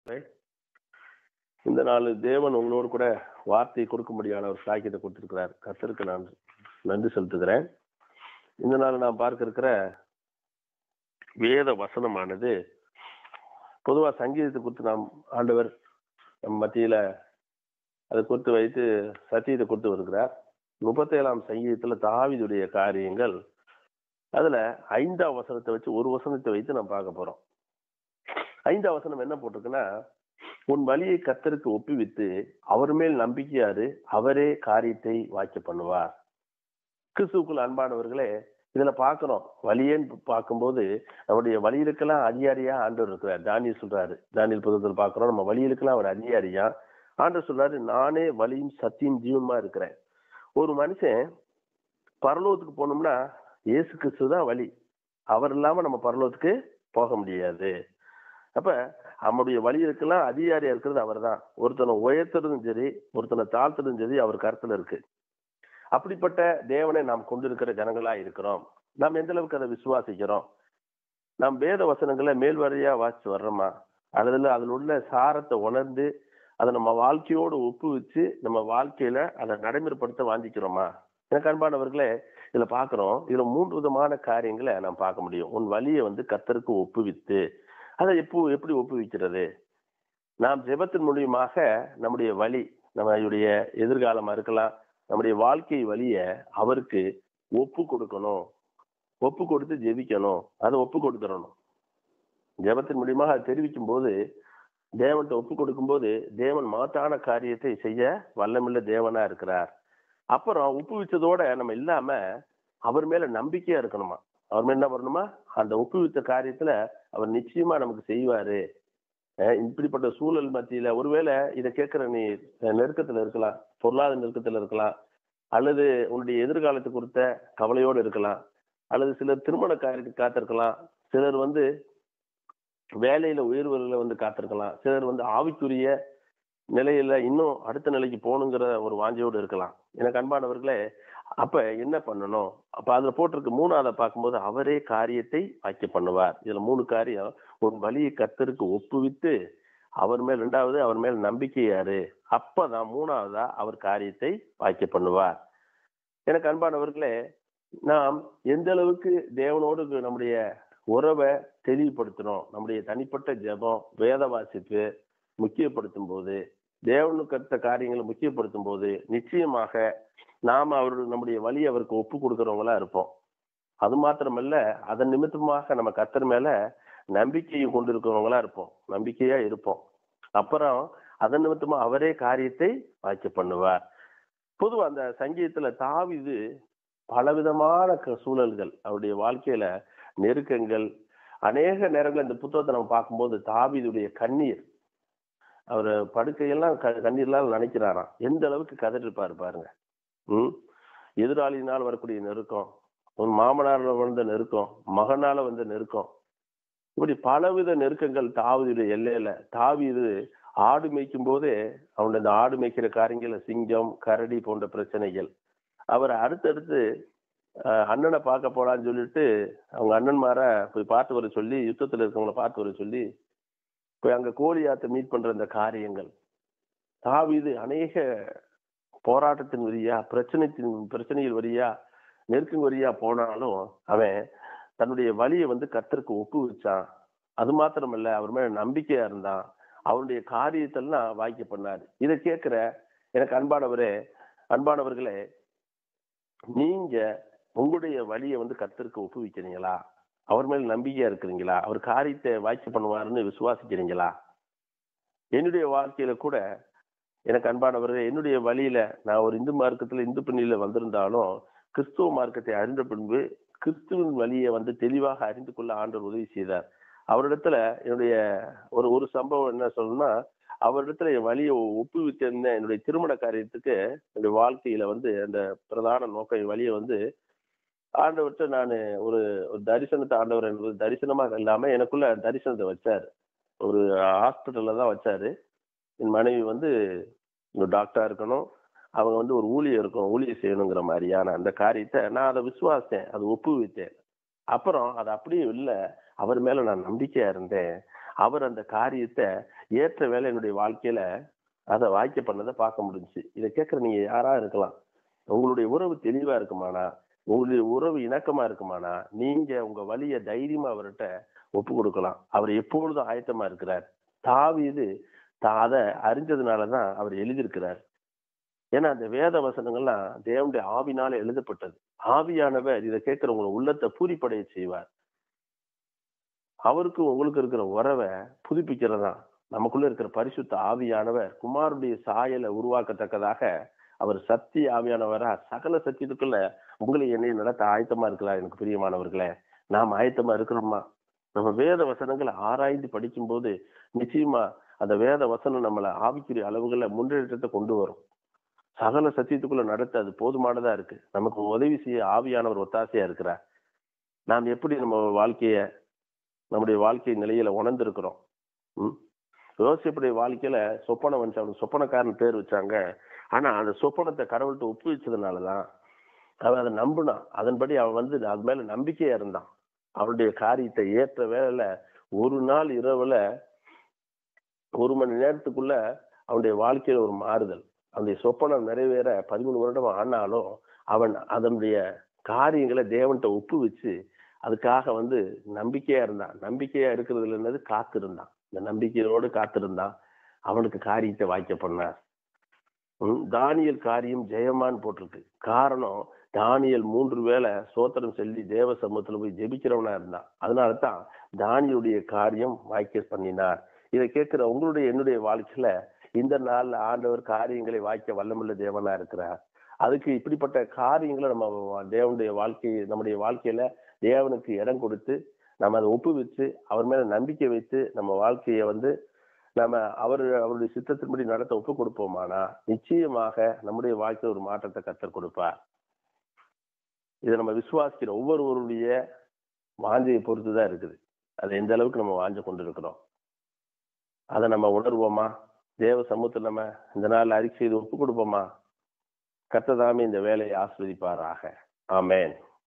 இந்த நாள் தேவன் உங்களோடு கூட வார்த்தை கொடுக்கும்படியான ஒரு சாக்கியத்தை கொடுத்திருக்கிறார் கர்த்தருக்கு நான் நன்றி செலுத்துகிறேன் இந்த நாள் நாம் பார்க்க இருக்கிற வேத வசனமானது பொதுவா சங்கீதத்தை குறித்து நாம் ஆண்டவர் நம் மத்தியில அதை குறித்து வைத்து சத்தியத்தை கொடுத்து வருகிறார் முப்பத்தேழாம் சங்கீதத்துல தாவிதுடைய காரியங்கள் அதுல ஐந்தாம் வசனத்தை வச்சு ஒரு வசனத்தை வைத்து நாம் பார்க்க போறோம் ஐந்தாம் வசனம் என்ன போட்டிருக்குன்னா உன் வழியை கத்தருக்கு ஒப்புவித்து அவர் மேல் நம்பிக்கையாரு அவரே காரியத்தை வாய்க்க பண்ணுவார் கிறிஸ்துக்குள் அன்பானவர்களே இதுல பாக்குறோம் வழியேன்னு பார்க்கும்போது நம்முடைய வழியிலுக்கெல்லாம் அதிகாரியா ஆண்டவர் இருக்கிறார் தானியல் சொல்றாரு தானியல் புதத்தில் பாக்குறோம் நம்ம வழியிலுக்கெல்லாம் அவர் அதிகாரியா ஆண்டவர் சொல்றாரு நானே வழியும் சத்தியும் ஜீவனுமா இருக்கிறேன் ஒரு மனுஷன் பரலோகத்துக்கு போனோம்னா இயேசு கிறிஸ்து தான் வழி அவர் இல்லாம நம்ம பரலோகத்துக்கு போக முடியாது அப்ப நம்முடைய வழிகளுக்கெல்லாம் அதிகாரியா இருக்கிறது அவர் தான் ஒருத்தனை உயர்த்துறதும் சரி ஒருத்தனை தாழ்த்துறதும் சரி அவர் கருத்துல இருக்கு அப்படிப்பட்ட தேவனை நாம் கொண்டிருக்கிற ஜனங்களா இருக்கிறோம் நாம் எந்த அளவுக்கு அதை விசுவாசிக்கிறோம் நாம் வேத வசனங்களை மேல்வரையா வாசிச்சு வர்றோமா அல்லது அதில் உள்ள சாரத்தை உணர்ந்து அதை நம்ம வாழ்க்கையோடு ஒப்புவிச்சு நம்ம வாழ்க்கையில அதை நடைமுறைப்படுத்த வாஞ்சிக்கிறோமா எனக்கு அன்பானவர்களே இதுல பாக்குறோம் இதுல மூன்று விதமான காரியங்களை நாம் பார்க்க முடியும் உன் வழியை வந்து கத்தருக்கு ஒப்புவித்து அதை எப்போ எப்படி ஒப்புவிக்கிறது நாம் ஜெபத்தின் மூலியமாக நம்முடைய வழி நம்மளுடைய எதிர்காலமா இருக்கலாம் நம்முடைய வாழ்க்கை வழிய அவருக்கு ஒப்பு கொடுக்கணும் ஒப்பு கொடுத்து ஜெபிக்கணும் அதை ஒப்பு கொடுத்துடணும் ஜெபத்தின் மூலியமாக அதை தெரிவிக்கும் போது தேவன்கிட்ட ஒப்பு கொடுக்கும் போது தேவன் மாற்றான காரியத்தை செய்ய வல்லமில்ல தேவனா இருக்கிறார் அப்புறம் ஒப்பு வச்சதோட நம்ம இல்லாம அவர் மேல நம்பிக்கையா இருக்கணுமா அவர் மேல என்ன பண்ணணுமா அந்த ஒப்புவித்த காரியத்துல அவர் நிச்சயமா நமக்கு செய்வாரு இப்படிப்பட்ட சூழல் மத்தியில ஒருவேளை இதை கேட்கிற நீ நெருக்கத்துல இருக்கலாம் பொருளாதார நெருக்கத்துல இருக்கலாம் அல்லது உன்னுடைய எதிர்காலத்தை குறித்த கவலையோடு இருக்கலாம் அல்லது சிலர் திருமண காரியத்துக்கு காத்திருக்கலாம் சிலர் வந்து வேலையில உயர்வுகளை வந்து காத்திருக்கலாம் சிலர் வந்து ஆவிக்குரிய நிலையில இன்னும் அடுத்த நிலைக்கு போகணுங்கிற ஒரு வாஞ்சையோடு இருக்கலாம் எனக்கு அன்பானவர்களே அப்ப என்ன பண்ணணும் அப்ப அதுல போட்டிருக்கு மூணாவதை பார்க்கும்போது அவரே காரியத்தை வாய்க்க பண்ணுவார் இதுல மூணு காரியம் ஒரு வழியை கத்தருக்கு ஒப்புவித்து அவர் மேல் ரெண்டாவது அவர் மேல் நம்பிக்கையாரு அப்பதான் மூணாவதா அவர் காரியத்தை வாய்க்க பண்ணுவார் எனக்கு அன்பானவர்களே நாம் எந்த அளவுக்கு தேவனோடு நம்முடைய உறவை தெளிவுபடுத்தணும் நம்முடைய தனிப்பட்ட ஜெபம் வேத வாசிப்பு முக்கியப்படுத்தும் போது தேவனுக்கு அடுத்த காரியங்களை முக்கியப்படுத்தும் போது நிச்சயமாக நாம் அவர் நம்முடைய வழி அவருக்கு ஒப்பு கொடுக்கறவங்களா இருப்போம் அது மாத்திரமல்ல அதன் நிமித்தமாக நம்ம கத்தர் மேல நம்பிக்கையை கொண்டிருக்கிறவங்களா இருப்போம் நம்பிக்கையா இருப்போம் அப்புறம் அதன் நிமித்தமா அவரே காரியத்தை வாய்க்க பண்ணுவார் பொதுவா அந்த சங்கீதத்துல தாவிது பலவிதமான சூழல்கள் அவருடைய வாழ்க்கையில நெருக்கங்கள் அநேக நேரங்கள் இந்த புத்தகத்தை நம்ம பார்க்கும்போது தாவிதுடைய கண்ணீர் அவர் படுக்கையெல்லாம் கண்ணீர்லாம் நினைக்கிறாராம் எந்த அளவுக்கு கதறிருப்பாரு பாருங்க உம் எதிராளியினால் வரக்கூடிய நெருக்கம் உன் மாமனாரில் வந்த நெருக்கம் மகனால வந்த நெருக்கம் இப்படி பலவித நெருக்கங்கள் தாவிதுடைய எல்லையில தாவிது ஆடு மேய்க்கும் போதே அவனுடைய இந்த ஆடு மேய்க்கிற காரியங்கள சிங்கம் கரடி போன்ற பிரச்சனைகள் அவர் அடுத்தடுத்து அண்ணனை பார்க்க போலான்னு சொல்லிட்டு அவங்க அண்ணன்மார போய் பார்த்து வர சொல்லி யுத்தத்துல இருக்கவங்கள பார்த்து வர சொல்லி போய் அங்க கோழியாத்த மீட் பண்ற இந்த காரியங்கள் தாவிது அநேக போராட்டத்தின் வரியா பிரச்சனைத்தின் பிரச்சனைகள் வரியா நெருக்கம் வரியா போனாலும் அவன் தன்னுடைய வழியை வந்து கத்தருக்கு ஒப்பு வச்சான் அது மாத்திரமல்ல அவர் மேல நம்பிக்கையா இருந்தான் அவருடைய காரியத்தெல்லாம் வாய்க்க பண்ணாரு இதை கேட்கிற எனக்கு அன்பானவரே அன்பானவர்களே நீங்க உங்களுடைய வழியை வந்து கத்தருக்கு ஒப்புவிக்கிறீங்களா அவர் மேல நம்பிக்கையா இருக்கிறீங்களா அவர் காரியத்தை வாய்ச்சி பண்ணுவாருன்னு விசுவாசிக்கிறீங்களா என்னுடைய வாழ்க்கையில கூட எனக்கு அன்பானவர்கள் என்னுடைய வழியில நான் ஒரு இந்து மார்க்கத்துல இந்து பெண்ணில வந்திருந்தாலும் கிறிஸ்துவ மார்க்கத்தை அறிந்த பின்பு கிறிஸ்துவின் வழியை வந்து தெளிவாக அறிந்து கொள்ள ஆண்டவர் உதவி செய்தார் அவரிடத்துல என்னுடைய ஒரு ஒரு சம்பவம் என்ன சொல்லணும்னா அவரிடத்துல என் வழியை ஒப்புவித்திருந்த என்னுடைய திருமண காரியத்துக்கு என்னுடைய வாழ்க்கையில வந்து அந்த பிரதான நோக்கம் என் வழியை வந்து ஆண்டவர்கிட்ட நான் ஒரு ஒரு தரிசனத்தை ஆண்டவர் எனக்கு தரிசனமாக இல்லாம எனக்குள்ள தரிசனத்தை வச்சாரு ஒரு ஹாஸ்பிட்டல்ல தான் வச்சாரு என் மனைவி வந்து டாக்டரா இருக்கணும் அவங்க வந்து ஒரு ஊழியர் இருக்கணும் ஊழியர் செய்யணுங்கிற மாதிரியான அந்த காரியத்தை நான் அதை விசுவாசேன் அதை ஒப்புவித்தேன் அப்புறம் அது அப்படியே இல்லை அவர் மேல நான் நம்பிக்கையா இருந்தேன் அவர் அந்த காரியத்தை ஏற்ற வேலை என்னுடைய வாழ்க்கையில அதை வாய்க்க பண்ணதை பார்க்க முடிஞ்சுச்சு இதை கேட்குற நீங்க யாரா இருக்கலாம் உங்களுடைய உறவு தெளிவா இருக்குமானா உங்களுடைய உறவு இணக்கமா இருக்குமானா நீங்க உங்க வழிய தைரியமா அவர்கிட்ட ஒப்பு கொடுக்கலாம் அவர் எப்பொழுதும் ஆயத்தமா இருக்கிறார் தாவீது தா- அதை அறிஞ்சதுனாலதான் அவர் எழுதியிருக்கிறார் ஏன்னா அந்த வேத வசனங்கள்லாம் தேவனுடைய ஆவினால எழுதப்பட்டது ஆவியானவர் இதை கேட்கிறவங்க உள்ளத்தை பூரிப்படைய செய்வார் அவருக்கு உங்களுக்கு இருக்கிற உறவை புதுப்பிக்கிறதா நமக்குள்ள இருக்கிற பரிசுத்த ஆவியானவர் குமாருடைய சாயலை உருவாக்கத்தக்கதாக அவர் சத்திய ஆவியானவரா சகல சத்தியத்துக்குள்ள உங்களை என்னை நடத்த ஆயத்தமா இருக்கிறார் எனக்கு பிரியமானவர்களே நாம் ஆயத்தமா இருக்கிறோமா நம்ம வேத வசனங்களை ஆராய்ந்து படிக்கும்போது நிச்சயமா அந்த வேத வசனம் நம்மளை ஆவிக்குரிய அளவுகளை முன்னேற்றத்தை கொண்டு வரும் சகல சத்தியத்துக்குள்ள நடத்த அது போதுமானதா இருக்கு நமக்கு உதவி செய்ய ஆவியானவர் ஒத்தாசையா இருக்கிறார் நாம் எப்படி நம்ம வாழ்க்கைய நம்முடைய வாழ்க்கை நிலையில உணர்ந்திருக்கிறோம் ம் யோசிப்புடைய வாழ்க்கையில சொப்பனம் வந்துச்சு அவனுக்கு சொப்பனக்காரன் பேர் வச்சாங்க ஆனா அந்த சொப்பனத்தை கடவுள்கிட்ட ஒப்பு வச்சதுனாலதான் அவன் அதை நம்பினான் அதன்படி அவன் வந்து அது மேல நம்பிக்கையா இருந்தான் அவனுடைய காரியத்தை ஏற்ற வேலையில ஒரு நாள் இரவுல ஒரு மணி நேரத்துக்குள்ள அவனுடைய வாழ்க்கையில ஒரு மாறுதல் அவனுடைய சொப்பனம் நிறைவேற பதிமூணு வருடம் ஆனாலும் அவன் அதனுடைய காரியங்களை தேவன்கிட்ட ஒப்பு வச்சு அதுக்காக வந்து நம்பிக்கையா இருந்தான் நம்பிக்கையா இருக்கிறதுல என்னது காத்திருந்தான் இந்த நம்பிக்கையோடு காத்திருந்தான் அவனுக்கு காரியத்தை வாய்க்க பண்ணார் ம், தானியல் காரியம் ஜெயமான்னு போட்டிருக்கு காரணம் தானியல் மூன்று வேளை சோத்திரம் சொல்லி தேவ சமூகத்துல போய் ஜெபிக்கிறவனா இருந்தான் அதனால தான் தானியலுடைய காரியம் வாய்க்க பண்ணினார் இதை கேட்கிற உங்களுடைய என்னுடைய வாழ்க்கையில இந்த நாள்ல ஆண்டவர் காரியங்களை வாய்க்க வல்லமுள்ள தேவனா இருக்கிறார் அதுக்கு இப்படிப்பட்ட காரியங்களை நம்ம வா- தேவனுடைய வாழ்க்கை நம்முடைய வாழ்க்கையில தேவனுக்கு இடம் கொடுத்து நம்ம அதை ஒப்புவிச்சு அவர் மேல நம்பிக்கை வைத்து நம்ம வாழ்க்கையை வந்து நம்ம அவர் அவருடைய சித்தத்தின்படி நடத்த ஒப்பு கொடுப்போமானா நிச்சயமாக நம்முடைய வாழ்க்கையில் ஒரு மாற்றத்தை கத்தர் கொடுப்பார் இதை நம்ம விசுவாசிக்கிற ஒவ்வொருவருடைய வாஞ்சையை பொறுத்து தான் இருக்குது அது எந்த அளவுக்கு நம்ம வாஞ்ச கொண்டு இருக்கிறோம் அதை நம்ம உணர்வோமா தேவ சமூகத்தில் நம்ம இந்த நாள் அறிக்கை செய்து ஒப்பு கொடுப்போமா கர்த்ததாமே இந்த வேலையை ஆஸ்வதிப்பாராக ஆமென்